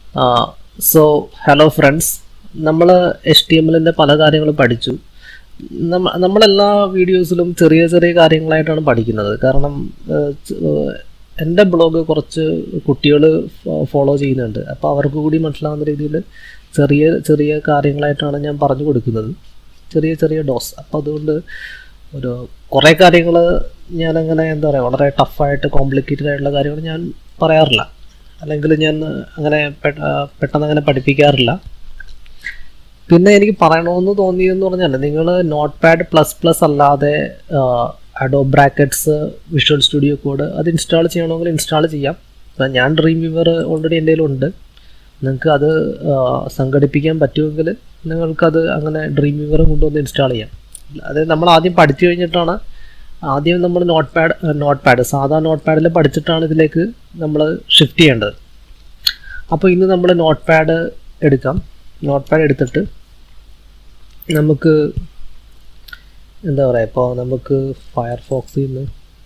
So hello friends നമ്മൾ H T എമ്മിലിൻ്റെ പല കാര്യങ്ങളും പഠിച്ചു നമ്മ നമ്മളെല്ലാ വീഡിയോസിലും ചെറിയ ചെറിയ കാര്യങ്ങളായിട്ടാണ് പഠിക്കുന്നത് കാരണം ഏഹ്, ച- ഏഹ്, എൻ്റെ ബ്ലോഗ് കുറച്ച് കുട്ടികൾ ഫോളോ ചെയ്യുന്നുണ്ട് അപ്പോൾ അവർക്ക് കൂടി മനസ്സിലാവുന്ന രീതിയിൽ ചെറിയ ചെറിയ കാര്യങ്ങളായിട്ടാണ് ഞാൻ പറഞ്ഞു കൊടുക്കുന്നത് ചെറിയ ചെറിയ ഡോസ് അപ്പോൾ അതുകൊണ്ട് ഒരു കുറേ കാര്യങ്ങൾ ഞാനങ്ങനെ എന്താ പറയുക വളരെ ടഫായിട്ട് കോംപ്ലിക്കേറ്റഡ് ആയിട്ടുള്ള കാര്യങ്ങൾ ഞാൻ പറയാറില്ല അല്ലെങ്കിൽ ഞാൻ അങ്ങനെ പെ- ആ, പെട്ടെന്ന് അങ്ങനെ പഠിപ്പിക്കാറില്ല പിന്നെ എനിക്ക് പറയണമെന്ന് തോന്നിയതെന്ന് പറഞ്ഞാൽ നിങ്ങൾ നോട്ട് പാഡ് പ്ലസ് പ്ലസ് അല്ലാതെ Adobe Brackets Visual Studio Code അത് ഇൻസ്റ്റാൾ ചെയ്യണമെങ്കിൽ ഇൻസ്റ്റാൾ ചെയ്യാം ഇപ്പം ഞാൻ ഡ്രീം വ്യൂവർ ഓൾറെഡി എൻ്റെ കയ്യിലുണ്ട് നിങ്ങൾക്ക് അത് ആ, സംഘടിപ്പിക്കാൻ പറ്റുമെങ്കിൽ നിങ്ങൾക്കത് അങ്ങനെ ഡ്രീം വ്യൂവർ കൊണ്ടുവന്ന് ഇൻസ്റ്റാൾ ചെയ്യാം അതായത് നമ്മൾ ആദ്യം പഠിച്ചു കഴിഞ്ഞിട്ടാണ് ആദ്യം നമ്മൾ നോട്ട് പാഡ് നോട്ട് പാഡ് സാധാ നോട്ട് പാഡിൽ പഠിച്ചിട്ടാണ് ഇതിലേക്ക് നമ്മൾ ഷിഫ്റ്റ് ചെയ്യേണ്ടത് അപ്പോൾ ഇന്ന് നമ്മൾ നോട്ട് പാഡ് എടുക്കാം നോട്ട് പാഡ് എടുത്തിട്ട് നമുക്ക് എന്താ പറയുക ഇപ്പോൾ നമുക്ക് ഫയർഫോക്സിൽ നിന്ന്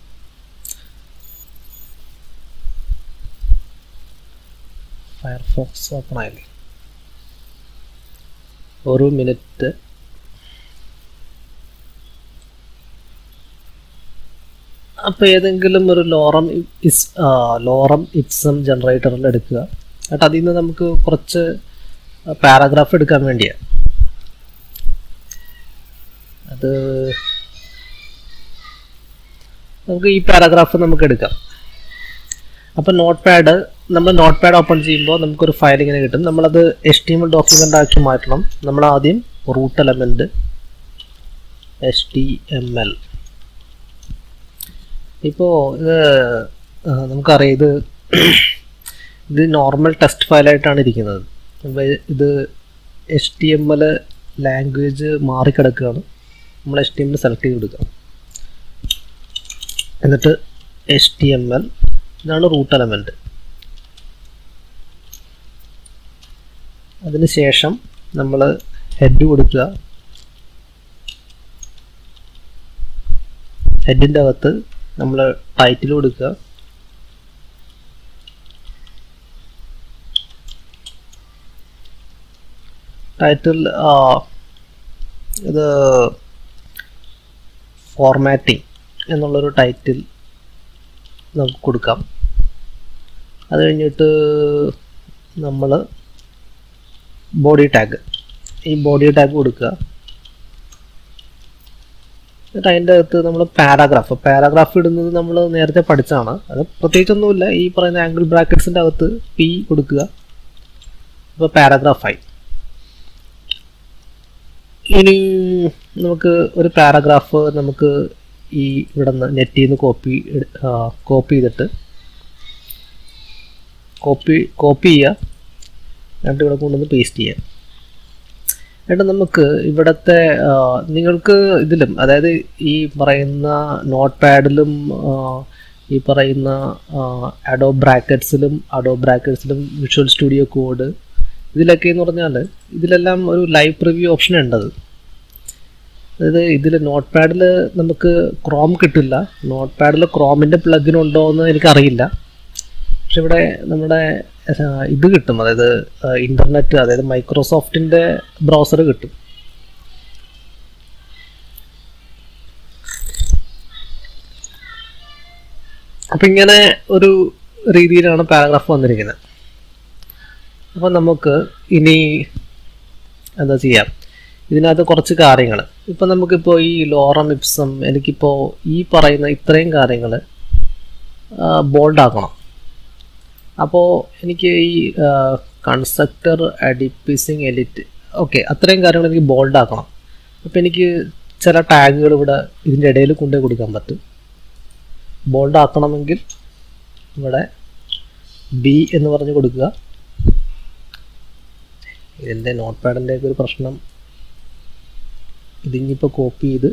ഫയർഫോക്സ് ഓപ്പൺ ആയില്ലേ ഒരു മിനിറ്റ് അപ്പോൾ ഏതെങ്കിലും ഒരു ലോറം ഇസ് ആ, ലോറം ഇപ്സം ജനറേറ്ററിൽ എടുക്കുക എന്നിട്ട് അതിൽ നിന്ന് നമുക്ക് കുറച്ച് പാരാഗ്രാഫ് എടുക്കാൻ വേണ്ടിയാണ് അത് നമുക്ക് ഈ പാരാഗ്രാഫ് നമുക്ക് എടുക്കാം അപ്പോൾ നോട്ട് പാഡ് നമ്മൾ നോട്ട് പാഡ് ഓപ്പൺ ചെയ്യുമ്പോൾ നമുക്കൊരു ഫയൽ ഇങ്ങനെ കിട്ടും നമ്മളത് H T M L document ആക്കി മാറ്റണം നമ്മൾ ആദ്യം root element H T M L ഇപ്പോൾ ഇത് ആ, നമുക്കറിയാം ഇത് ഇത് നോർമൽ ടെക്സ്റ്റ് ഫയലായിട്ടാണ് ഇരിക്കുന്നത് അപ്പോൾ ഇത് H T M L language മാറിക്കിടക്കുകയാണ് നമ്മൾ H T M L select ചെയ്ത് കൊടുക്കുക എന്നിട്ട് എച്ച് ടി എം എൽ ഇതാണ് റൂട്ട് എലമെൻറ്റ് അതിന് ശേഷം നമ്മൾ ഹെഡ് കൊടുക്കുക ഹെഡിൻ്റെ അകത്ത് നമ്മൾ ടൈറ്റിൽ കൊടുക്കുക ടൈറ്റിൽ ഇത് ഫോർമാറ്റിംഗ് എന്നുള്ളൊരു ടൈറ്റിൽ നമുക്ക് കൊടുക്കാം അത് കഴിഞ്ഞിട്ട് നമ്മൾ ബോഡി ടാഗ് ഈ ബോഡി ടാഗ് കൊടുക്കുക എന്നിട്ട് അതിൻ്റെ അകത്ത് നമ്മൾ പാരാഗ്രാഫ് പാരാഗ്രാഫ് ഇടുന്നത് നമ്മൾ നേരത്തെ പഠിച്ചതാണ് അത് പ്രത്യേകിച്ചൊന്നുമില്ല ഈ പറയുന്ന ആംഗിൾ ബ്രാക്കറ്റ്സിൻ്റെ അകത്ത് പി കൊടുക്കുക അപ്പോൾ പാരാഗ്രാഫായി ഇനി നമുക്ക് ഒരു പാരാഗ്രാഫ് നമുക്ക് ഈ ഇവിടെ നിന്ന് നെറ്റിൽ നിന്ന് കോപ്പി കോപ്പി ചെയ്തിട്ട് കോപ്പി കോപ്പി ചെയ്യുക എന്നിട്ട് ഇവിടെ കൊണ്ടുവന്ന് പേസ്റ്റ് ചെയ്യുക എന്നിട്ട് നമുക്ക് ഇവിടുത്തെ ആ, നിങ്ങൾക്ക് ഇതിലും അതായത് ഈ പറയുന്ന നോട്ട് പാഡിലും ഈ പറയുന്ന അഡോ ബ്രാക്കറ്റ്സിലും അഡോ ബ്രാക്കറ്റ്സിലും വിഷ്വൽ സ്റ്റുഡിയോ കോഡ് ഇതിലൊക്കെ എന്ന് പറഞ്ഞാൽ ഇതിലെല്ലാം ഒരു ലൈവ് പ്രിവ്യൂ ഓപ്ഷൻ ഉണ്ടത് അതായത് ഇതിൽ നോട്ട് പാഡിൽ നമുക്ക് ക്രോം കിട്ടില്ല നോട്ട് പാഡിൽ ക്രോമിൻ്റെ പ്ലഗിൻ ഉണ്ടോ എന്ന് എനിക്കറിയില്ല പക്ഷെ ഇവിടെ നമ്മുടെ ആ, ഇത് കിട്ടും അതായത് ഇൻ്റർനെറ്റ് അതായത് മൈക്രോസോഫ്റ്റിൻ്റെ ബ്രൗസർ കിട്ടും അപ്പം ഇങ്ങനെ ഒരു രീതിയിലാണ് പാരഗ്രാഫ് വന്നിരിക്കുന്നത് അപ്പം നമുക്ക് ഇനി എന്താ ചെയ്യാം ഇതിനകത്ത് കുറച്ച് കാര്യങ്ങൾ ഇപ്പം നമുക്കിപ്പോൾ ഈ ലോറം ഇപ്സം എനിക്കിപ്പോൾ ഈ പറയുന്ന ഇത്രയും കാര്യങ്ങൾ ബോൾഡ് ആക്കണം അപ്പോൾ എനിക്ക് ഈ കൺസ്ട്രക്ടർ അഡിപ്പിസിങ് എലിറ്റ് ഓക്കെ അത്രയും കാര്യങ്ങൾ എനിക്ക് ബോൾഡ് ആക്കണം അപ്പോൾ എനിക്ക് ചില ടാഗുകൾ ഇവിടെ ഇതിൻ്റെ ഇടയിൽ കൊണ്ടുപോയി കൊടുക്കാൻ പറ്റും ബോൾഡ് ആക്കണമെങ്കിൽ ഇവിടെ ബി എന്ന് പറഞ്ഞ് കൊടുക്കുക ഇതിൻ്റെ നോട്ട് പാഡിൻ്റെ ഒക്കെ ഒരു പ്രശ്നം ഇതിനിപ്പോൾ കോപ്പി ചെയ്ത്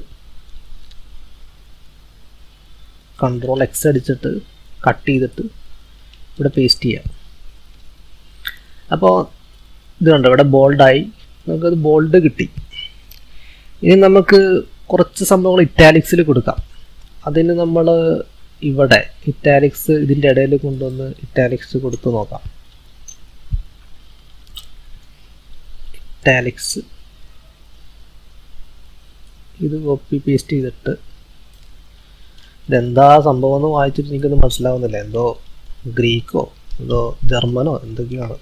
കൺട്രോൾ എക്സ് അടിച്ചിട്ട് കട്ട് ചെയ്തിട്ട് ഇവിടെ പേസ്റ്റ് ചെയ്യാം അപ്പോൾ ഇത് കണ്ടോ ഇവിടെ ബോൾഡായി നമുക്കത് ബോൾഡ് കിട്ടി ഇനി നമുക്ക് കുറച്ച് സംഭവങ്ങൾ ഇറ്റാലിക്സിൽ കൊടുക്കാം അതിന് നമ്മൾ ഇവിടെ ഇറ്റാലിക്സ് ഇതിൻ്റെ ഇടയിൽ കൊണ്ടുവന്ന് ഇറ്റാലിക്സ് കൊടുത്ത് നോക്കാം ഇറ്റാലിക്സ് ഇത് കോപ്പി പേസ്റ്റ് ചെയ്തിട്ട് ഇതെന്താ സംഭവം എന്ന് വായിച്ചിട്ട് എനിക്കൊന്നും മനസ്സിലാവുന്നില്ല എന്തോ ഗ്രീക്കോ എന്തോ ജർമ്മനോ എന്തൊക്കെയാണ്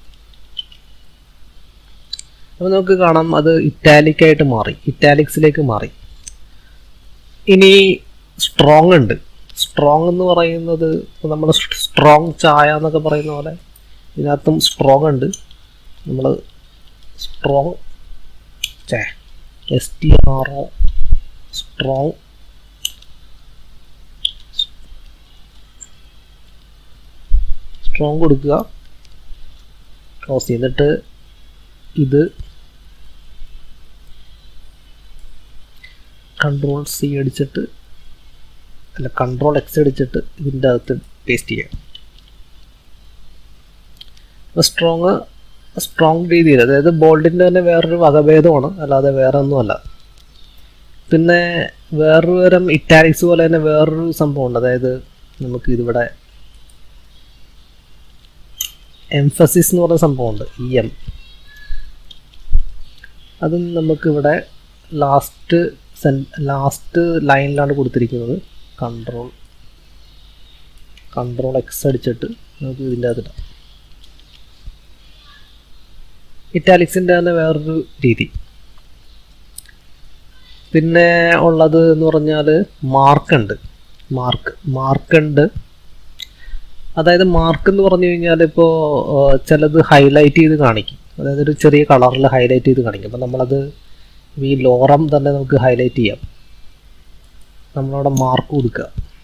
അപ്പോൾ നമുക്ക് കാണാം അത് ഇറ്റാലിക് ആയിട്ട് മാറി ഇറ്റാലിക്സിലേക്ക് മാറി ഇനി സ്ട്രോങ് ഉണ്ട് സ്ട്രോങ് എന്ന് പറയുന്നത് നമ്മൾ സ്ട്രോങ് ചായ എന്നൊക്കെ പറയുന്ന പോലെ ഇതിനകത്തും സ്ട്രോങ് ഉണ്ട് നമ്മൾ സ്ട്രോങ് ചേ S T R O strong strong കൊടുക്കുക ക്ലോസ് ചെയ്തിട്ട് ഇത് കൺട്രോൾ സി അടിച്ചിട്ട് അല്ല കൺട്രോൾ എക്സ് അടിച്ചിട്ട് ഇതിൻ്റെ അകത്ത് പേസ്റ്റ് ചെയ്യാം അപ്പോൾ സ്ട്രോങ് സ്ട്രോങ് രീതിയിൽ അതായത് ബോൾഡിൻ്റെ തന്നെ വേറൊരു വകഭേദമാണ് അല്ലാതെ വേറെ ഒന്നുമല്ല പിന്നെ വേറൊരു തരം ഇറ്റാലിക്സ് പോലെ തന്നെ വേറൊരു സംഭവമുണ്ട് അതായത് നമുക്ക് ഇതിവിടെ എംഫസിസ് എന്ന് പറയുന്ന സംഭവമുണ്ട് ഇ എം അതും നമുക്കിവിടെ ലാസ്റ്റ് സെൻ ലാസ്റ്റ് ലൈനിലാണ് കൊടുത്തിരിക്കുന്നത് കൺട്രോൾ കൺട്രോൾ എക്സ് അടിച്ചിട്ട് നമുക്ക് ഇതിൻ്റെ അകത്തിടാം ഇറ്റാലിക്സിൻ്റെ തന്നെ വേറൊരു രീതി പിന്നെ ഉള്ളത് എന്ന് പറഞ്ഞാൽ മാർക്കുണ്ട് മാർക്ക് മാർക്കുണ്ട് അതായത് മാർക്ക് എന്ന് പറഞ്ഞു കഴിഞ്ഞാൽ ഇപ്പോൾ ചിലത് ഹൈലൈറ്റ് ചെയ്ത് കാണിക്കും അതായത് ഒരു ചെറിയ കളറിൽ ഹൈലൈറ്റ് ചെയ്ത് കാണിക്കും അപ്പം നമ്മളത് ഈ ലോറം തന്നെ നമുക്ക് ഹൈലൈറ്റ് ചെയ്യാം നമ്മളവിടെ മാർക്ക് കൊടുക്കുക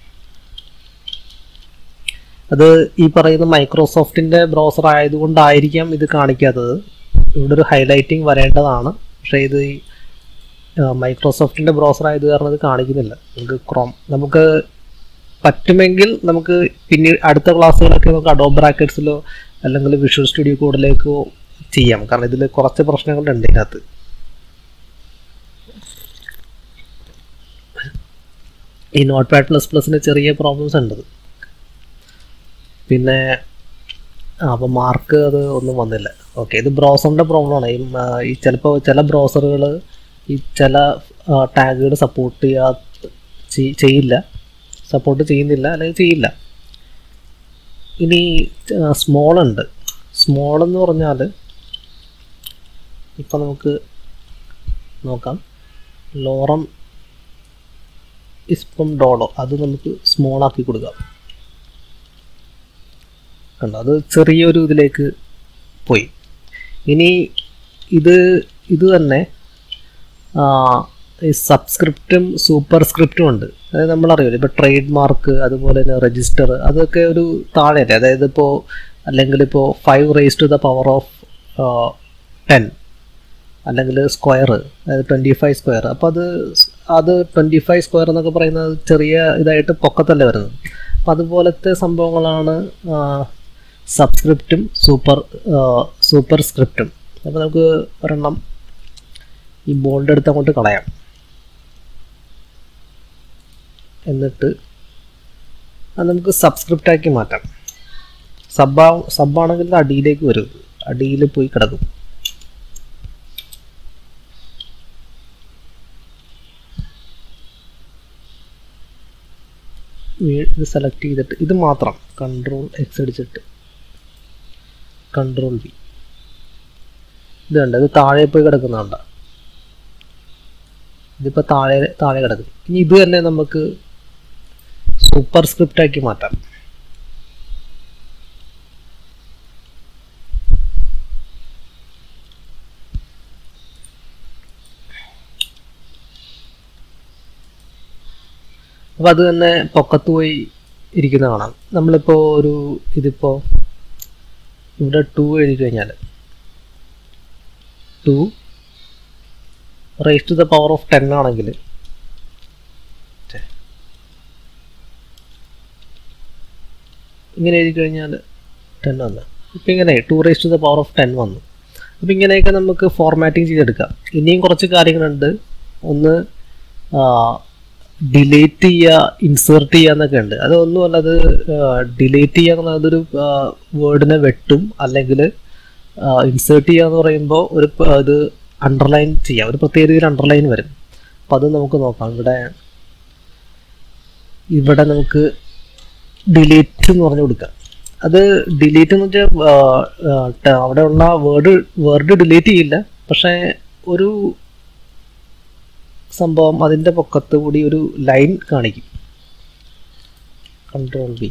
അത് ഈ പറയുന്ന മൈക്രോസോഫ്റ്റിൻ്റെ ബ്രൗസർ ആയതുകൊണ്ടായിരിക്കാം ഇത് കാണിക്കാത്തത് ഇവിടെ ഒരു ഹൈലൈറ്റിംഗ് വരേണ്ടതാണ് പക്ഷേ ഇത് ഈ മൈക്രോസോഫ്റ്റിൻ്റെ ബ്രൗസർ ആയത് കാരണം ഇത് കാണിക്കുന്നില്ല നമുക്ക് ക്രോം നമുക്ക് പറ്റുമെങ്കിൽ നമുക്ക് പിന്നീട് അടുത്ത ക്ലാസ്സുകളൊക്കെ നമുക്ക് അഡോ ബ്രാക്കറ്റ്സിലോ അല്ലെങ്കിൽ വിഷ്വൽ സ്റ്റുഡിയോ കോഡിലേക്കോ ചെയ്യാം കാരണം ഇതിൽ കുറച്ച് പ്രശ്നങ്ങളുണ്ട് ഇതിനകത്ത് ഈ നോട്ട് പാഡ് പ്ലസ് പ്ലസിന് ചെറിയ പ്രോബ്ലംസ് ഉണ്ട് പിന്നെ അപ്പോൾ മാർക്ക് അത് ഒന്നും വന്നില്ല ഓക്കെ ഇത് ബ്രൗസറിൻ്റെ പ്രോബ്ലമാണ് ഈ ഈ ചിലപ്പോൾ ചില ബ്രൗസറുകൾ ഈ ചില ടാഗുകൾ സപ്പോർട്ട് ചെയ്യാ ചെയ്യില്ല സപ്പോർട്ട് ചെയ്യുന്നില്ല അല്ലെങ്കിൽ ചെയ്യില്ല ഇനി സ്മോൾ ഉണ്ട് സ്മോൾ എന്ന് പറഞ്ഞാൽ ഇപ്പം നമുക്ക് നോക്കാം ലോറം ഇസ്പം ഡോളോ അത് നമുക്ക് സ്മോൾ ആക്കി കൊടുക്കാം കണ്ടോ അത് ചെറിയൊരു ഇതിലേക്ക് പോയി ഇനി ഇത് ഇത് തന്നെ ഈ സബ്സ്ക്രിപ്റ്റും സൂപ്പർ സ്ക്രിപ്റ്റും ഉണ്ട് അതായത് നമ്മളറിയില്ല ഇപ്പോൾ ട്രേഡ് മാർക്ക് അതുപോലെ തന്നെ രജിസ്റ്റർ അതൊക്കെ ഒരു താഴെയല്ലേ അതായത് ഇപ്പോൾ അല്ലെങ്കിൽ ഇപ്പോൾ five raise to the power of ten അല്ലെങ്കിൽ സ്ക്വയർ അതായത് ട്വൻറ്റി ഫൈവ് സ്ക്വയർ അപ്പോൾ അത് അത് ട്വൻറ്റി ഫൈവ് സ്ക്വയർ എന്നൊക്കെ പറയുന്നത് ചെറിയ ഇതായിട്ട് പൊക്കത്തല്ലേ വരുന്നത് അപ്പം അതുപോലത്തെ സംഭവങ്ങളാണ് സബ്സ്ക്രിപ്റ്റും സൂപ്പർ സൂപ്പർ സ്ക്രിപ്റ്റും അപ്പോൾ നമുക്ക് ഒരെണ്ണം ഈ ബോൾഡ് എടുത്ത് അങ്ങോട്ട് കളയാം എന്നിട്ട് അത് നമുക്ക് സബ്സ്ക്രിപ്റ്റ് ആക്കി മാറ്റാം സബ് സബാണെങ്കിൽ അടിയിലേക്ക് വരും അടിയിൽ പോയി കിടക്കും ഇത് സെലക്ട് ചെയ്തിട്ട് ഇത് മാത്രം കൺട്രോൾ എക്സ് അടിച്ചിട്ട് കൺട്രോൾ വി ഇത് കണ്ട ഇത് താഴെ പോയി കിടക്കുന്നുണ്ട ഇതിപ്പോൾ താഴെ താഴെ കിടക്കും ഇനി ഇത് തന്നെ നമുക്ക് സൂപ്പർ സ്ക്രിപ്റ്റ് ആക്കി മാറ്റാം അപ്പോൾ അത് തന്നെ പൊക്കത്ത് പോയി ഇരിക്കുന്ന കാണാം നമ്മളിപ്പോൾ ഒരു ഇതിപ്പോൾ ഇവിടെ ടു എഴുതി കഴിഞ്ഞാൽ two raise to the power of ten ആണെങ്കിൽ ഇങ്ങനെ എഴുതി കഴിഞ്ഞാൽ ടെൻ വന്നു ഇപ്പം ഇങ്ങനെ two raise to the power of ten വന്നു അപ്പം ഇങ്ങനെയൊക്കെ നമുക്ക് ഫോർമാറ്റിംഗ് ചെയ്തെടുക്കാം ഇനിയും കുറച്ച് കാര്യങ്ങളുണ്ട് ഒന്ന് ഡിലേറ്റ് ചെയ്യുക ഇൻസേർട്ട് ചെയ്യുക എന്നൊക്കെ ഉണ്ട് അതൊന്നുമല്ല അത് ഡിലേറ്റ് ചെയ്യുക എന്നുള്ളത് അതൊരു വേർഡിനെ വെട്ടും അല്ലെങ്കിൽ ഇൻസേർട്ട് ചെയ്യുക എന്ന് പറയുമ്പോൾ ഒരു പ- ഇത് അണ്ടർലൈൻ ചെയ്യാം ഒരു പ്രത്യേക രീതിയിൽ അണ്ടർലൈൻ വരും അപ്പോൾ അത് നമുക്ക് നോക്കാം ഇവിടെ ഇവിടെ നമുക്ക് ഡിലീറ്റ് എന്ന് പറഞ്ഞു കൊടുക്കാം അത് ഡിലീറ്റ് എന്ന് വെച്ചാൽ അവിടെയുള്ള വേർഡ് വേർഡ് ഡിലീറ്റ് ചെയ്യില്ല പക്ഷേ ഒരു സംഭവം അതിൻ്റെ പൊക്കത്ത് കൂടി ഒരു ലൈൻ കാണിക്കും കൺട്രോൾ ബി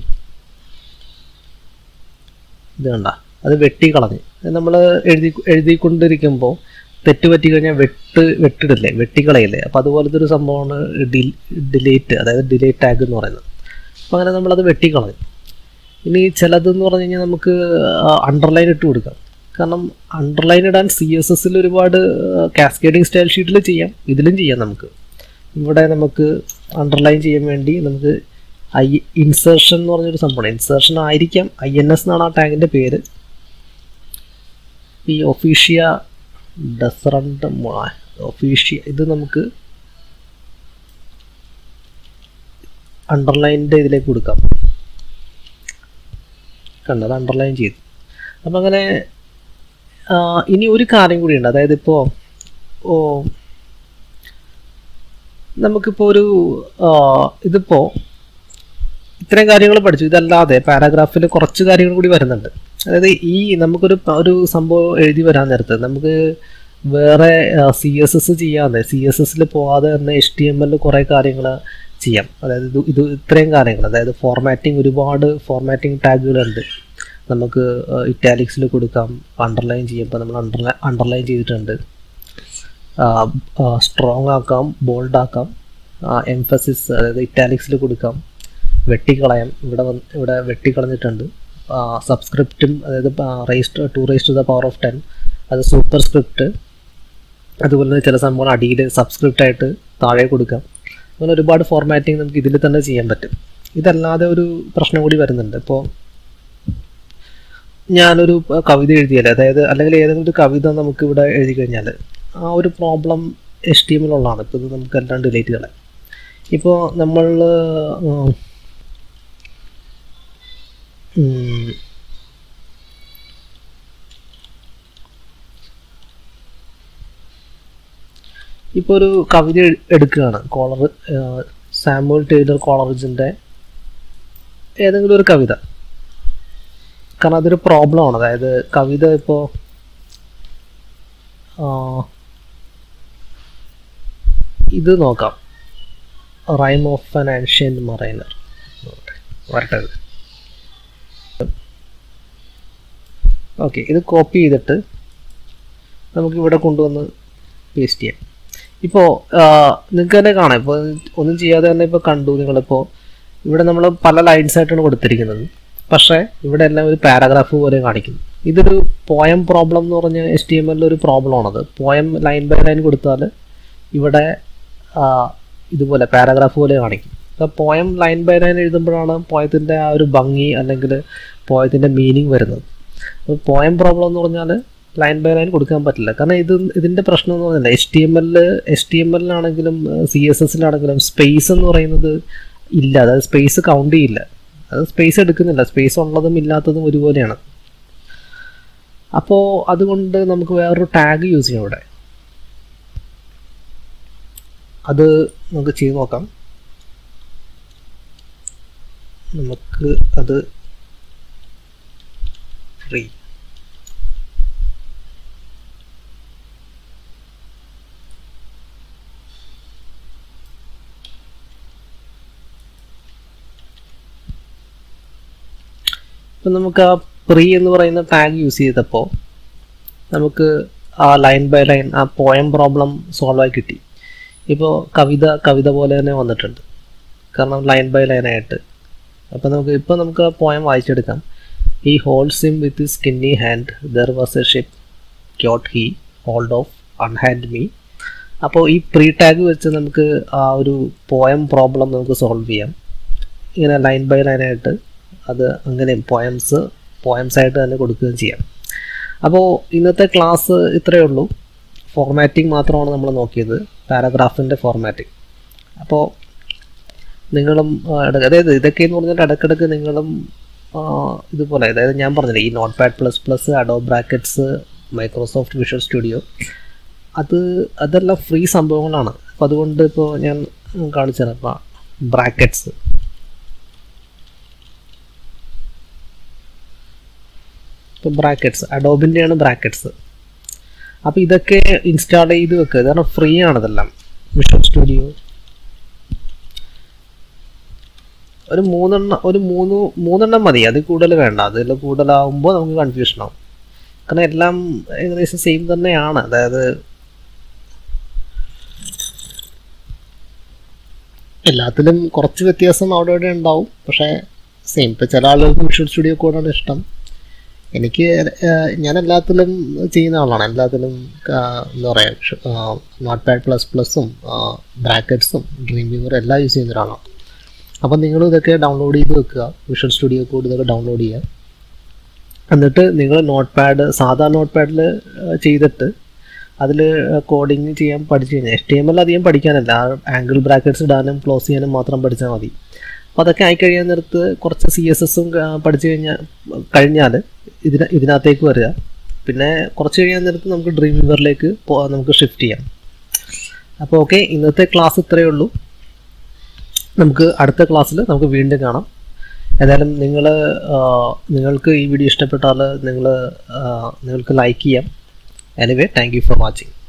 ഇത് കണ്ട അത് വെട്ടി കളഞ്ഞ് നമ്മൾ എഴുതി എഴുതിക്കൊണ്ടിരിക്കുമ്പോൾ തെറ്റ് പറ്റി കഴിഞ്ഞാൽ വെട്ട് വെട്ടിടില്ലേ വെട്ടിക്കളയില്ലേ അപ്പോൾ അതുപോലത്തെ ഒരു സംഭവമാണ് ഡിലേറ്റ് അതായത് ഡിലേറ്റ് ടാഗ് എന്ന് പറയുന്നത് അപ്പോൾ അങ്ങനെ നമ്മളത് വെട്ടിക്കളഞ്ഞു ഇനി ചിലതെന്ന് പറഞ്ഞു കഴിഞ്ഞാൽ നമുക്ക് അണ്ടർലൈൻ ഇട്ട് കൊടുക്കാം കാരണം അണ്ടർലൈൻ ഇടാൻ സി എസ് എസിൽ ഒരുപാട് കാസ്കേഡിങ് സ്റ്റൈൽ ഷീറ്റിൽ ചെയ്യാം ഇതിലും ചെയ്യാം നമുക്ക് ഇവിടെ നമുക്ക് അണ്ടർലൈൻ ചെയ്യാൻ വേണ്ടി നമുക്ക് ഐ ഇൻസേർഷൻ എന്ന് പറഞ്ഞൊരു സംഭവമാണ് ഇൻസേർഷൻ ആയിരിക്കാം ഐ എൻ എസ് എന്നാണ് ആ ടാഗിൻ്റെ പേര് ഈ ഒഫീഷ്യ ഡെസറണ്ട് ഒഫീഷ്യ ഇത് നമുക്ക് അണ്ടർലൈനിൻ്റെ ഇതിലേക്ക് കൊടുക്കാം കണ്ടത് അണ്ടർലൈൻ ചെയ്തു അപ്പം അങ്ങനെ ആ, ഇനി ഒരു കാര്യം കൂടിയുണ്ട് അതായത് ഇപ്പോൾ ഓ നമുക്കിപ്പോൾ ഒരു ആ, ഇതിപ്പോൾ ഇത്രയും കാര്യങ്ങൾ പഠിച്ചു ഇതല്ലാതെ പാരാഗ്രാഫിൽ കുറച്ച് കാര്യങ്ങൾ കൂടി വരുന്നുണ്ട് അതായത് ഈ നമുക്കൊരു പ- ഒരു സംഭവം എഴുതി വരാൻ നേരത്ത് നമുക്ക് വേറെ സി എസ് എസ് ചെയ്യാതെ സി എസ് എസിൽ പോകാതെ തന്നെ എച്ച് ടി എം എല്ലിൽ കുറേ കാര്യങ്ങൾ ചെയ്യാം അതായത് ഇത് ഇത് ഇത്രയും കാര്യങ്ങൾ അതായത് ഫോർമാറ്റിംഗ് ഒരുപാട് ഫോർമാറ്റിംഗ് ടാഗുകളുണ്ട് നമുക്ക് ഇറ്റാലിക്സിൽ കൊടുക്കാം അണ്ടർലൈൻ ചെയ്യാം ഇപ്പോൾ നമ്മൾ അണ്ടർലൈൻ അണ്ടർലൈൻ ചെയ്തിട്ടുണ്ട് സ്ട്രോങ് ആക്കാം ബോൾഡ് ആക്കാം എംഫസിസ് അതായത് ഇറ്റാലിക്സിൽ കൊടുക്കാം വെട്ടിക്കളയാം ഇവിടെ വന്ന് ഇവിടെ വെട്ടിക്കളഞ്ഞിട്ടുണ്ട് സബ്സ്ക്രിപ്റ്റും അതായത് raised to raised to the power of ten അത് സൂപ്പർ സ്ക്രിപ്റ്റ് അതുപോലെ തന്നെ ചില സംഭവങ്ങൾ അടിയിൽ സബ്സ്ക്രിപ്റ്റ് ആയിട്ട് താഴെ കൊടുക്കാം അങ്ങനെ ഒരുപാട് ഫോർമാറ്റിംഗ് നമുക്ക് ഇതിൽ തന്നെ ചെയ്യാൻ പറ്റും ഇതല്ലാതെ ഒരു പ്രശ്നം കൂടി വരുന്നുണ്ട് ഇപ്പോൾ ഞാനൊരു പ- കവിത എഴുതിയാൽ അതായത് അല്ലെങ്കിൽ ഏതെങ്കിലും ഒരു കവിത നമുക്ക് ഇവിടെ എഴുതി കഴിഞ്ഞാൽ ആ ഒരു പ്രോബ്ലം എച്ച് ടി എമ്മിലുള്ളതാണ് ഇപ്പോൾ ഇത് നമുക്ക് എല്ലാം ഡിലീറ്റ് കളയാം ഇപ്പോൾ നമ്മൾ ഉം, ഉം, ഇപ്പോൾ ഒരു കവിത എ- എടുക്കുകയാണ് കോളർ സാമുവൽ ടൈലർ കോളറിജിൻ്റെ ഏതെങ്കിലും ഒരു കവിത കാരണം അതൊരു പ്രോബ്ലമാണ് അതായത് കവിത ഇപ്പോൾ ഇത് നോക്കാം rime of an ancient mariner വരട്ടെ ഇത്. ഓക്കെ ഇത് കോപ്പി ചെയ്തിട്ട് നമുക്ക് ഇവിടെ കൊണ്ടുവന്ന് പേസ്റ്റ് ചെയ്യാം ഇപ്പോൾ നിങ്ങൾക്ക് തന്നെ കാണാം ഇപ്പോൾ ഒന്നും ചെയ്യാതെ തന്നെ ഇപ്പോൾ കണ്ടു നിങ്ങളിപ്പോൾ ഇവിടെ നമ്മൾ പല ലൈൻസ് ആയിട്ടാണ് കൊടുത്തിരിക്കുന്നത് പക്ഷേ ഇവിടെ എല്ലാം ഒരു പാരാഗ്രാഫ് പോലെ കാണിക്കുന്നു ഇതൊരു പോയം പ്രോബ്ലം എന്ന് പറഞ്ഞ എച്ച് ടി എം എല്ലിൽ ഒരു പ്രോബ്ലമാണത് പോയം ലൈൻ ബൈ ലൈൻ കൊടുത്താൽ ഇവിടെ ആ, ഇതുപോലെ പാരാഗ്രാഫ് പോലെ കാണിക്കും അപ്പോൾ പോയം ലൈൻ ബൈ ലൈൻ എഴുതുമ്പോഴാണ് പോയത്തിൻ്റെ ആ ഒരു ഭംഗി അല്ലെങ്കിൽ പോയത്തിൻ്റെ മീനിങ് വരുന്നത് അപ്പോൾ പോയം പ്രോബ്ലം എന്ന് പറഞ്ഞാൽ ലൈൻ ബൈ ലൈൻ കൊടുക്കാൻ പറ്റില്ല കാരണം ഇത് ഇതിൻ്റെ പ്രശ്നം എന്ന് പറഞ്ഞാൽ എച്ച് ടി എം എല്ലിൽ എച്ച് ടി എം എല്ലിലാണെങ്കിലും സി എസ് എസിലാണെങ്കിലും സ്പേസ് എന്ന് പറയുന്നത് ഇല്ല അതായത് സ്പേസ് കൗണ്ട് ചെയ്യില്ല അത് സ്പേസ് എടുക്കുന്നില്ല സ്പേസ് ഉള്ളതും ഇല്ലാത്തതും ഒരുപോലെയാണ് അപ്പോൾ അതുകൊണ്ട് നമുക്ക് വേറൊരു ടാഗ് യൂസ് ചെയ്യാം ഇവിടെ അത് നമുക്ക് ചെയ്ത് നോക്കാം നമുക്ക് അത് ഫ്രീ ഇപ്പം നമുക്ക് ആ പ്രീ എന്ന് പറയുന്ന ടാഗ് യൂസ് ചെയ്തപ്പോൾ നമുക്ക് ആ ലൈൻ ബൈ ലൈൻ ആ പോയം പ്രോബ്ലം സോൾവ് ആയി കിട്ടി ഇപ്പോൾ കവിത കവിത പോലെ തന്നെ വന്നിട്ടുണ്ട് കാരണം ലൈൻ ബൈ ലൈൻ ആയിട്ട് അപ്പോൾ നമുക്ക് ഇപ്പോൾ നമുക്ക് ആ പോയം വായിച്ചെടുക്കാം ഈ holds him with skinny hand there was a ship quoth he hold off unhand me അപ്പോൾ ഈ പ്രീ ടാഗ് വെച്ച് നമുക്ക് ആ ഒരു പോയം പ്രോബ്ലം നമുക്ക് സോൾവ് ചെയ്യാം ഇങ്ങനെ ലൈൻ ബൈ ലൈൻ ആയിട്ട് അത് അങ്ങനെ പോയംസ് പോയംസ് ആയിട്ട് തന്നെ കൊടുക്കുകയും ചെയ്യാം അപ്പോൾ ഇന്നത്തെ ക്ലാസ് ഇത്രയേ ഉള്ളൂ ഫോർമാറ്റിംഗ് മാത്രമാണ് നമ്മൾ നോക്കിയത് പാരഗ്രാഫിൻ്റെ ഫോർമാറ്റിംഗ് അപ്പോൾ നിങ്ങളും ആ, ഇട- അതായത് ഇതൊക്കെ എന്ന് പറഞ്ഞാൽ ഇടയ്ക്കിടയ്ക്ക് നിങ്ങളും ഇതുപോലെ അതായത് ഞാൻ പറഞ്ഞില്ലേ ഈ Notepad plus plus Adobe Brackets Microsoft Visual Studio അത് അതെല്ലാം ഫ്രീ സംഭവങ്ങളാണ് അപ്പോൾ അതുകൊണ്ട് ഇപ്പോൾ ഞാൻ കാണിച്ചു തരാം അപ്പോൾ ബ്രാക്കറ്റ്സ് ഇപ്പോൾ ബ്രാക്കറ്റ്സ് അഡോബിൻ്റെയാണ് ബ്രാക്കറ്റ്സ് അപ്പോൾ ഇതൊക്കെ ഇൻസ്റ്റാൾ ചെയ്ത് വെക്കുക കാരണം ഫ്രീ ആണ് ഇതെല്ലാം വിഷ്വൽ സ്റ്റുഡിയോ ഒരു മൂന്നെണ്ണം ഒരു മൂന്ന് മൂന്നെണ്ണം മതി അതിൽ കൂടുതൽ വേണ്ട അതിൽ കൂടുതലാവുമ്പോൾ നമുക്ക് കൺഫ്യൂഷൻ ആവും കാരണം എല്ലാം ഏകദേശം സെയിം തന്നെയാണ് അതായത് എല്ലാത്തിലും കുറച്ച് വ്യത്യാസം അവിടെ ഇവിടെ ഉണ്ടാവും പക്ഷേ സെയിം ഇപ്പോൾ ചില ആളുകൾക്ക് വിഷ്വൽ സ്റ്റുഡിയോ കോഡാണ് ഇഷ്ടം എനിക്ക് ഏഹ്, ഞാൻ എല്ലാത്തിലും ചെയ്യുന്ന ആളാണ് എല്ലാത്തിലും ആ, എന്താ പറയുക നോട്ട് പാഡ് പ്ലസ് പ്ലസും ബ്രാക്കറ്റ്സും ഡ്രീം വ്യൂവർ എല്ലാം യൂസ് ചെയ്യുന്ന ഒരാളാണ് അപ്പം നിങ്ങൾ ഇതൊക്കെ ഡൗൺലോഡ് ചെയ്ത് വെക്കുക വിഷ്വൽ സ്റ്റുഡിയോ കോഡ് ഇതൊക്കെ ഡൗൺലോഡ് ചെയ്യുക എന്നിട്ട് നിങ്ങൾ നോട്ട് പാഡ് സാധാ നോട്ട് പാഡിൽ ചെയ്തിട്ട് അതിൽ കോഡിങ് ചെയ്യാൻ പഠിച്ചു കഴിഞ്ഞാൽ എച്ച് ടി എം എൽ അധികം പഠിക്കാനല്ല ആംഗിൾ ബ്രാക്കറ്റ്സ് ഇടാനും ക്ലോസ് ചെയ്യാനും മാത്രം പഠിച്ചാൽ മതി അപ്പോൾ അതൊക്കെ ആയി കഴിയാൻ നേരത്ത് കുറച്ച് സി എസ് എസും പഠിച്ചു കഴിഞ്ഞാൽ കഴിഞ്ഞാൽ ഇതിന ഇതിനകത്തേക്ക് വരിക പിന്നെ കുറച്ച് കഴിയാൻ നേരത്ത് നമുക്ക് ഡ്രീം വിവറിലേക്ക് നമുക്ക് ഷിഫ്റ്റ് ചെയ്യാം അപ്പോൾ ഓക്കെ ഇന്നത്തെ ക്ലാസ് ഇത്രയേ ഉള്ളൂ നമുക്ക് അടുത്ത ക്ലാസ്സിൽ നമുക്ക് വീണ്ടും കാണാം ഏതായാലും നിങ്ങൾ നിങ്ങൾക്ക് ഈ വീഡിയോ ഇഷ്ടപ്പെട്ടാൽ നിങ്ങൾ നിങ്ങൾക്ക് ലൈക്ക് ചെയ്യാം anyway thank you for watching